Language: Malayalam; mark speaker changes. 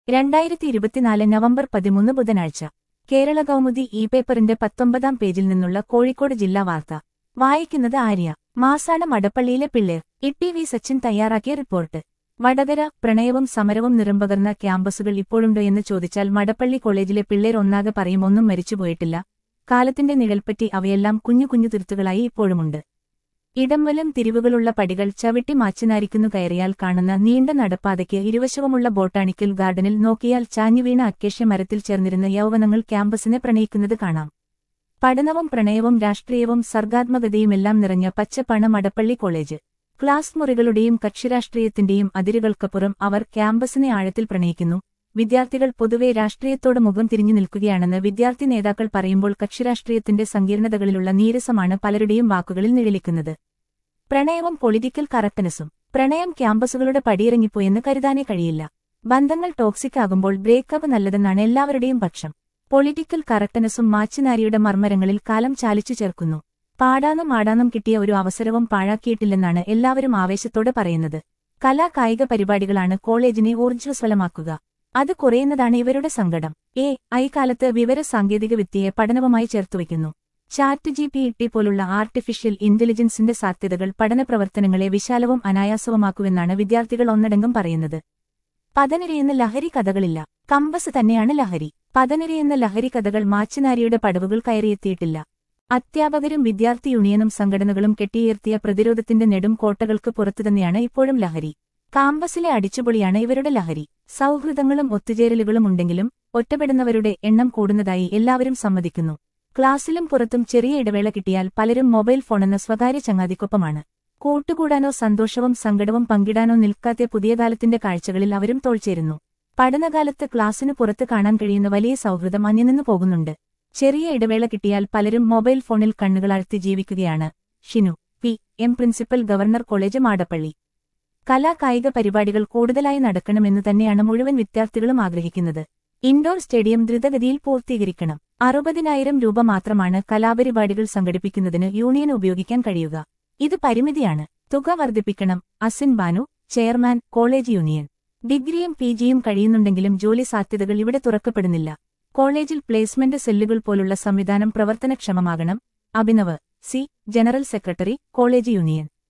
Speaker 1: രണ്ടായിരത്തി ഇരുപത്തിനാല് നവംബർ പതിമൂന്ന് ബുധനാഴ്ച കേരള കൗമുദി ഇ പേപ്പറിന്റെ പത്തൊമ്പതാം പേജിൽ നിന്നുള്ള കോഴിക്കോട് ജില്ലാ വാർത്ത വായിക്കുന്നത് ആര്യ മാസാണ് മടപ്പള്ളിയിലെ പിള്ളേർ ഇ വി സച്ചിൻ തയ്യാറാക്കിയ റിപ്പോർട്ട് വടകര പ്രണയവും സമരവും നിറംപകർന്ന ക്യാമ്പസുകൾ ഇപ്പോഴുണ്ടോ എന്ന് ചോദിച്ചാൽ മടപ്പള്ളി കോളേജിലെ പിള്ളേർ ഒന്നാകെ പറയും ഒന്നും മരിച്ചുപോയിട്ടില്ല കാലത്തിന്റെ നിഴൽപ്പറ്റി അവയെല്ലാം കുഞ്ഞു കുഞ്ഞു തിരുത്തുകളായി ഇപ്പോഴുമുണ്ട് ഇടംവലം തിരിവുകളുള്ള പടികൾ ചവിട്ടി മാച്ചിനാരിക്കുന്നു കയറിയാൽ കാണുന്ന നീണ്ട നടപ്പാതയ്ക്ക് ഇരുവശവുമുള്ള ബോട്ടാണിക്കൽ ഗാർഡനിൽ നോക്കിയാൽ ചാഞ്ഞുവീണ അക്കേഷ്യ മരത്തിൽ ചേർന്നിരുന്ന യൗവനങ്ങൾ ക്യാമ്പസിനെ പ്രണയിക്കുന്നത് കാണാം പഠനവും പ്രണയവും രാഷ്ട്രീയവും സർഗാത്മകതയുമെല്ലാം നിറഞ്ഞ പച്ചപ്പണ മടപ്പള്ളി കോളേജ് ക്ലാസ് മുറികളുടെയും കക്ഷിരാഷ്ട്രീയത്തിന്റെയും അതിരുകൾക്കപ്പുറം അവർ ക്യാമ്പസിനെ ആഴത്തിൽ പ്രണയിക്കുന്നു വിദ്യാർത്ഥികൾ പൊതുവെ രാഷ്ട്രീയത്തോട് മുഖം തിരിഞ്ഞു നിൽക്കുകയാണെന്ന് വിദ്യാർത്ഥി നേതാക്കൾ പറയുമ്പോൾ കക്ഷിരാഷ്ട്രീയത്തിന്റെ സങ്കീർണതകളിലുള്ള നീരസമാണ് പലരുടെയും വാക്കുകളിൽ നിഴലിക്കുന്നത് പ്രണയവും പൊളിറ്റിക്കൽ കറക്റ്റനസും പ്രണയം ക്യാമ്പസുകളുടെ പടിയിറങ്ങിപ്പോയെന്ന് കരുതാനേ കഴിയില്ല ബന്ധങ്ങൾ ടോക്സിക് ആകുമ്പോൾ ബ്രേക്കപ്പ് നല്ലതെന്നാണ് എല്ലാവരുടെയും പക്ഷം പൊളിറ്റിക്കൽ കറക്റ്റനസും മാച്ചിനാരിയുടെ മർമ്മരങ്ങളിൽ കാലം ചാലിച്ചു ചേർക്കുന്നു പാടാനും ആടാനും കിട്ടിയ ഒരു അവസരവും പാഴാക്കിയിട്ടില്ലെന്നാണ് എല്ലാവരും ആവേശത്തോടെ പറയുന്നത് കലാ കായിക പരിപാടികളാണ് കോളേജിനെ ഊർജ്ജസ്വലമാക്കുക അത് കുറയുന്നതാണ് ഇവരുടെ സങ്കടം എ ഐക്കാലത്ത് വിവര സാങ്കേതിക വിദ്യയെ പഠനവുമായി ചേർത്തുവയ്ക്കുന്നു ചാറ്റ് ജി പി ഇട്ടി പോലുള്ള ആർട്ടിഫിഷ്യൽ ഇന്റലിജൻസിന്റെ സാധ്യതകൾ പഠന പ്രവർത്തനങ്ങളെ വിശാലവും അനായാസവുമാക്കുവെന്നാണ് വിദ്യാർത്ഥികൾ ഒന്നടങ്കം പറയുന്നത് പതനിരയെന്ന ലഹരി കഥകളില്ല കമ്പസ് തന്നെയാണ് ലഹരി പതനിരയെന്ന ലഹരി കഥകൾ മാച്ചിനാരിയുടെ പടവുകൾ കയറിയെത്തിയിട്ടില്ല അധ്യാപകരും വിദ്യാർത്ഥി യൂണിയനും സംഘടനകളും കെട്ടിയുയർത്തിയ പ്രതിരോധത്തിന്റെ നെടും കോട്ടകൾക്ക് പുറത്തുതന്നെയാണ് ഇപ്പോഴും ലഹരി കാമ്പസിലെ അടിച്ചുപൊളിയാണ് ഇവരുടെ ലഹരി സൗഹൃദങ്ങളും ഒത്തുചേരലുകളും ഉണ്ടെങ്കിലും ഒറ്റപ്പെടുന്നവരുടെ എണ്ണം കൂടുന്നതായി എല്ലാവരും സമ്മതിക്കുന്നു ക്ലാസ്സിലും പുറത്തും ചെറിയ ഇടവേള കിട്ടിയാൽ പലരും മൊബൈൽ ഫോണെന്ന സ്വകാര്യ ചങ്ങാതിക്കൊപ്പമാണ് കൂട്ടുകൂടാനോ സന്തോഷവും സങ്കടവും പങ്കിടാനോ നിൽക്കാത്ത പുതിയ കാലത്തിന്റെ കാഴ്ചകളിൽ അവരും തോൾച്ചേരുന്നു പഠനകാലത്ത് ക്ലാസ്സിനു പുറത്ത് കാണാൻ കഴിയുന്ന വലിയ സൗഹൃദം അന്യനിന്നു പോകുന്നുണ്ട് ചെറിയ ഇടവേള കിട്ടിയാൽ പലരും മൊബൈൽ ഫോണിൽ കണ്ണുകളാഴ്ത്തി ജീവിക്കുകയാണ് Shinu P M principal government college Madappally കലാ കായിക പരിപാടികൾ കൂടുതലായി നടക്കണമെന്ന് തന്നെയാണ് മുഴുവൻ വിദ്യാർത്ഥികളും ആഗ്രഹിക്കുന്നത് ഇൻഡോർ സ്റ്റേഡിയം ദ്രുതഗതിയിൽ പൂർത്തീകരിക്കണം അറുപതിനായിരം രൂപ മാത്രമാണ് കലാപരിപാടികൾ സംഘടിപ്പിക്കുന്നതിന് യൂണിയൻ ഉപയോഗിക്കാൻ കഴിയുക ഇത് പരിമിതിയാണ് തുക വർദ്ധിപ്പിക്കണം Asin Banu chairman college union ഡിഗ്രിയും പിജിയും കഴിയുന്നുണ്ടെങ്കിലും ജോലി സാധ്യതകൾ ഇവിടെ തുറക്കപ്പെടുന്നില്ല കോളേജിൽ പ്ലേസ്മെന്റ് സെല്ലുകൾ പോലുള്ള സംവിധാനം പ്രവർത്തനക്ഷമമാകണം Abhinav C general secretary college union